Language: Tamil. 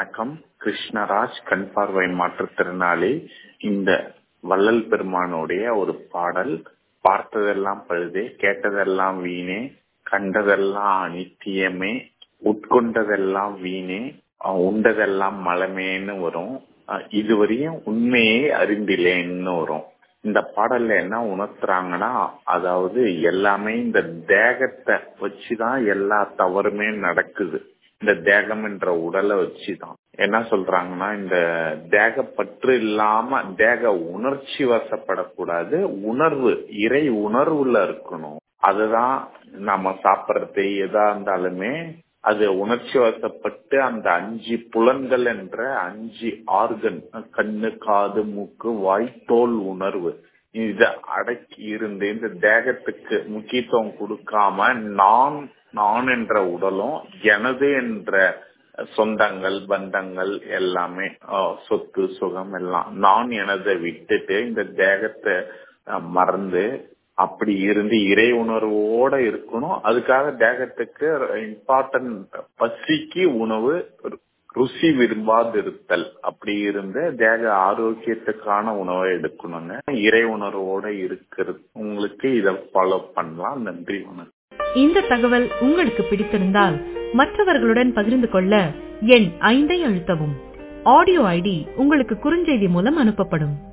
வணக்கம் கிருஷ்ணராஜ் கண் பார்வை மாற்றுத்திறனாளி இந்த வள்ளல் பெருமானுடைய ஒரு பாடல் பார்த்ததெல்லாம் பழுதே கேட்டதெல்லாம் வீணே கண்டதெல்லாம் அனித்தியமே உட்கொண்டதெல்லாம் வீணே அஹ் உண்டதெல்லாம் மலமேன்னு வரும் அஹ் இதுவரையும் உண்மையை அறிந்திலேன்னு வரும் இந்த பாடல்ல என்ன உணர்த்துறாங்கன்னா அதாவது எல்லாமே இந்த தேகத்தை வச்சுதான் எல்லா தவறுமே நடக்குது இந்த தேகம் என்ற உடலை வச்சுதான் என்ன சொல்றாங்கன்னா இந்த தேகப்பற்று இல்லாம தேக உணர்ச்சி வசப்படக்கூடாது உணர்வு இறை உணர்வுல இருக்கணும் அதுதான் நம்ம சாப்பிடறது எதா இருந்தாலுமே அது உணர்ச்சி வசப்பட்டு அந்த அஞ்சு புலன்கள் என்ற அஞ்சு ஆர்கன் கண்ணு காது மூக்கு வாய் தோல் உணர்வு இத அடக்கி இருந்து இந்த தேகத்துக்கு முக்கியத்துவம் கொடுக்காம நான் நான் என்ற உடலும் எனது என்ற சொந்தங்கள் பந்தங்கள் எல்லாமே அஹ், சொத்து சுகம் எல்லாம் நான் எனதை விட்டுட்டு இந்த தேகத்தை அஹ், மறந்து அப்படி இருந்து இறை உணர்வோட இருக்கணும் அதுக்காக தேகத்துக்கு இம்பார்ட்டன்ட் பசிக்கு உணவு ருசி விரும்பாதிருத்தல் அப்படி இருந்து தேக ஆரோக்கியத்துக்கான உணவை எடுக்கணுங்க இறை உணர்வோட இருக்கிறது உங்களுக்கு இதை ஃபாலோ பண்ணலாம் நன்றி வணக்கம் இந்த தகவல் உங்களுக்கு பிடித்திருந்தால் மற்றவர்களுடன் பகிர்ந்து கொள்ள எண் ஐந்தை அழுத்தவும் ஆடியோ ஐடி உங்களுக்கு குறுஞ்செய்தி மூலம் அனுப்பப்படும்